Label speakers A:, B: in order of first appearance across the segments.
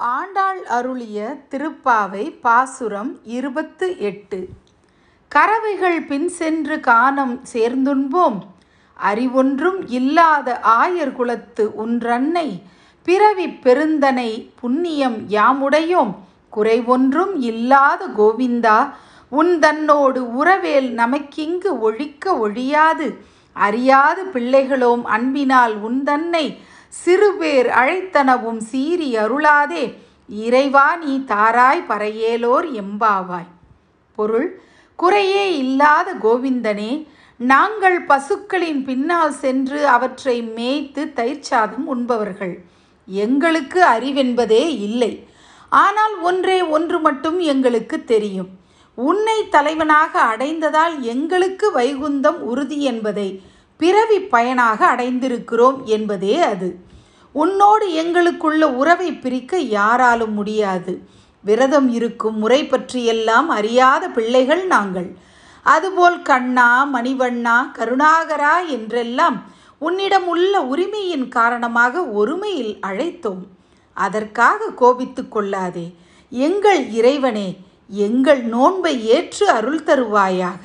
A: ஆண்டாள் அருளிய திருப்பாவை பாசுரம் இருபத்து எட்டு கறவைகள் பின் சென்று கானம் சேர்ந்துண்போம் அறிவொன்றும் இல்லாத ஆயர் குலத்து உன்றன்னை பிறவிப் பெருந்தனை புண்ணியம் யாமுடையோம் குறைவொன்றும் இல்லாத கோவிந்தா உன் தன்னோடு உறவேல் நமக்கிங்கு ஒழிக்க ஒழியாது அறியாது பிள்ளைகளோம் அன்பினால் உன்தன்னை சிறுபேர் அழைத்தனவும் சீறி அருளாதே இறைவா நீ தாராய் பறையேலோர் எம்பாவாய் பொருள் குறையே இல்லாத கோவிந்தனே நாங்கள் பசுக்களின் பின்னால் சென்று அவற்றை மேய்த்து தயிர்ச்சாதம் உண்பவர்கள் எங்களுக்கு அறிவென்பதே இல்லை ஆனால் ஒன்றே ஒன்று மட்டும் எங்களுக்கு தெரியும் உன்னை தலைவனாக அடைந்ததால் எங்களுக்கு வைகுந்தம் உறுதி என்பதை பிறவி பயனாக அடைந்திருக்கிறோம் என்பதே அது உன்னோடு எங்களுக்குள்ள உறவை பிரிக்க யாராலும் முடியாது விரதம் இருக்கும் முறை பற்றியெல்லாம் அறியாத பிள்ளைகள் நாங்கள் அதுபோல் கண்ணா மணிவண்ணா கருணாகரா என்றெல்லாம் உன்னிடம் உள்ள உரிமையின் காரணமாக ஒருமையில் அழைத்தோம் அதற்காக கோபித்து கொள்ளாதே எங்கள் இறைவனே எங்கள் நோன்பை ஏற்று அருள் தருவாயாக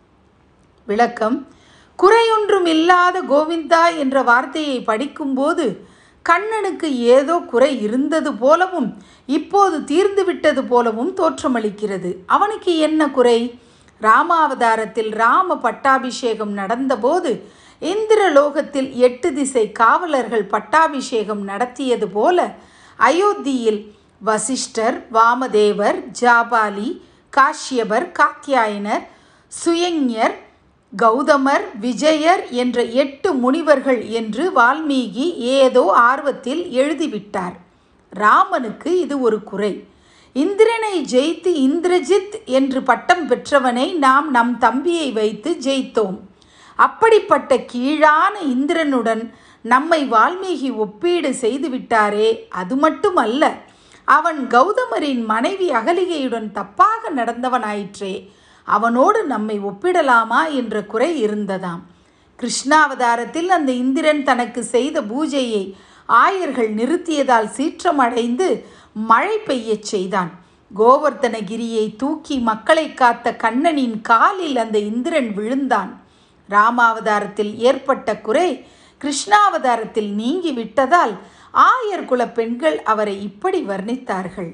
A: விளக்கம் குறையொன்றும் இல்லாத கோவிந்தா என்ற வார்த்தையை படிக்கும்போது கண்ணனுக்கு ஏதோ குறை இருந்தது போலவும் இப்போது தீர்ந்துவிட்டது போலவும் தோற்றமளிக்கிறது அவனுக்கு என்ன குறை ராமாவதாரத்தில் ராம பட்டாபிஷேகம் நடந்தபோது இந்திரலோகத்தில் எட்டு திசை காவலர்கள் பட்டாபிஷேகம் நடத்தியது போல அயோத்தியில் வசிஷ்டர் வாமதேவர் ஜாபாலி காஷ்யபர் காத்தியாயனர் சுயஞர் கௌதமர் விஜயர் என்ற எட்டு முனிவர்கள் என்று வால்மீகி ஏதோ ஆர்வத்தில் எழுதிவிட்டார் ராமனுக்கு இது ஒரு குறை இந்திரனை ஜெயித்து இந்திரஜித் என்று பட்டம் பெற்றவனை நாம் நம் தம்பியை வைத்து ஜெயித்தோம் அப்படிப்பட்ட கீழான இந்திரனுடன் நம்மை வால்மீகி ஒப்பீடு செய்துவிட்டாரே அது மட்டுமல்ல அவன் கௌதமரின் மனைவி அகலிகையுடன் தப்பாக நடந்தவனாயிற்றே அவனோடு நம்மை ஒப்பிடலாமா என்ற குறை இருந்ததாம் கிருஷ்ணாவதாரத்தில் அந்த இந்திரன் தனக்கு செய்த பூஜையை ஆயர்கள் நிறுத்தியதால் சீற்றமடைந்து மழை பெய்யச் செய்தான் கோவர்த்தனகிரியை தூக்கி மக்களை காத்த கண்ணனின் காலில் அந்த இந்திரன் விழுந்தான் ராமாவதாரத்தில் ஏற்பட்ட குறை கிருஷ்ணாவதாரத்தில் நீங்கி விட்டதால் ஆயர் குல பெண்கள் அவரை இப்படி வர்ணித்தார்கள்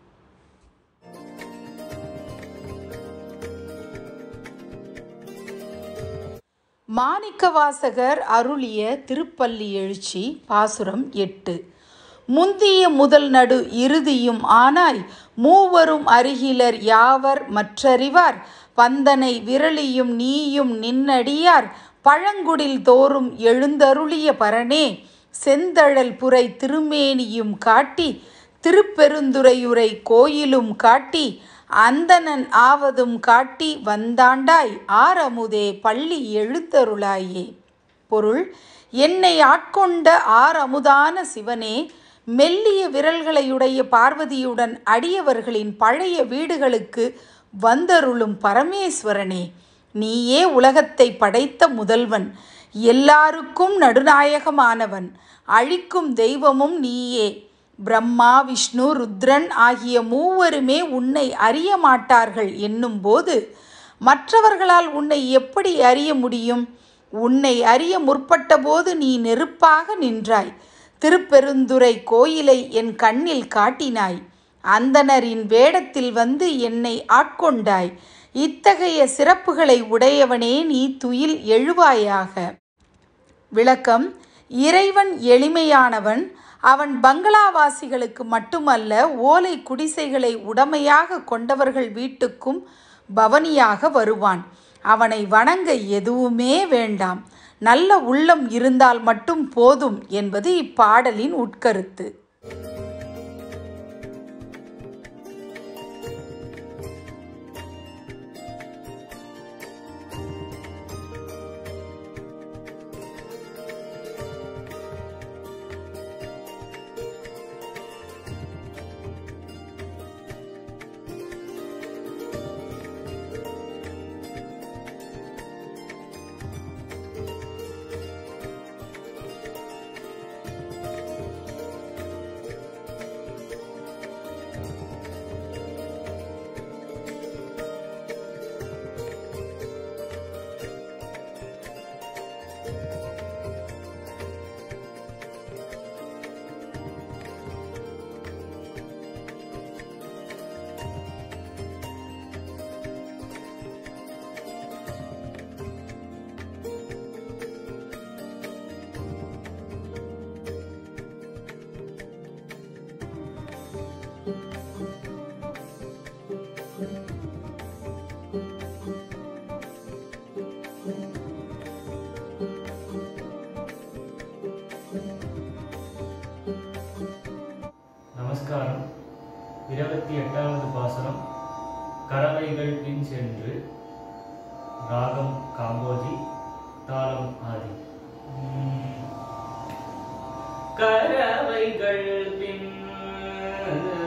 A: மாணிக்கவாசகர் அருளிய திருப்பள்ளி எழுச்சி பாசுரம் எட்டு முந்திய முதல் நடு இறுதியும் ஆனாய் மூவரும் அருகிலர் யாவர் மற்றறிவார் பந்தனை விரலியும் நீயும் நின்னடியார் பழங்குடில் தோறும் எழுந்தருளிய பரனே செந்தழல் புரை திருமேனியும் காட்டி திருப்பெருந்துறையுரை கோயிலும் காட்டி அந்தணன் ஆவதும் காட்டி வந்தாண்டாய் ஆரமுதே பள்ளி எழுத்தருளாயே பொருள் என்னை ஆட்கொண்ட ஆரமுதான சிவனே மெல்லிய விரல்களையுடைய பார்வதியுடன் அடியவர்களின் பழைய வீடுகளுக்கு வந்தருளும் பரமேஸ்வரனே நீயே உலகத்தை படைத்த முதல்வன் எல்லாருக்கும் நடுநாயகமானவன் அழிக்கும் தெய்வமும் நீயே பிரம்மா விஷ்ணு ருத்ரன் ஆகிய மூவருமே உன்னை அறிய மாட்டார்கள் என்னும்போது மற்றவர்களால் உன்னை எப்படி அறிய முடியும் உன்னை அறிய முற்பட்டபோது நீ நெருப்பாக நின்றாய் திருப்பெருந்துறை கோயிலை என் கண்ணில் காட்டினாய் அந்தனரின் வேடத்தில் வந்து என்னை ஆட்கொண்டாய் இத்தகைய சிறப்புகளை உடையவனே நீ துயில் எழுவாயாக விளக்கம் இறைவன் எளிமையானவன் அவன் பங்களாவாசிகளுக்கு மட்டுமல்ல ஓலை குடிசைகளை உடமையாக கொண்டவர்கள் வீட்டுக்கும் பவனியாக வருவான் அவனை வணங்க எதுவுமே வேண்டாம் நல்ல உள்ளம் இருந்தால் மட்டும் போதும் என்பது இப்பாடலின் உட்கருத்து
B: எட்டாவது பாசுரம் கறவைகள் பின் சென்று ராகம் காம்போஜி தாளம் ஆதி கறவைகள் பின்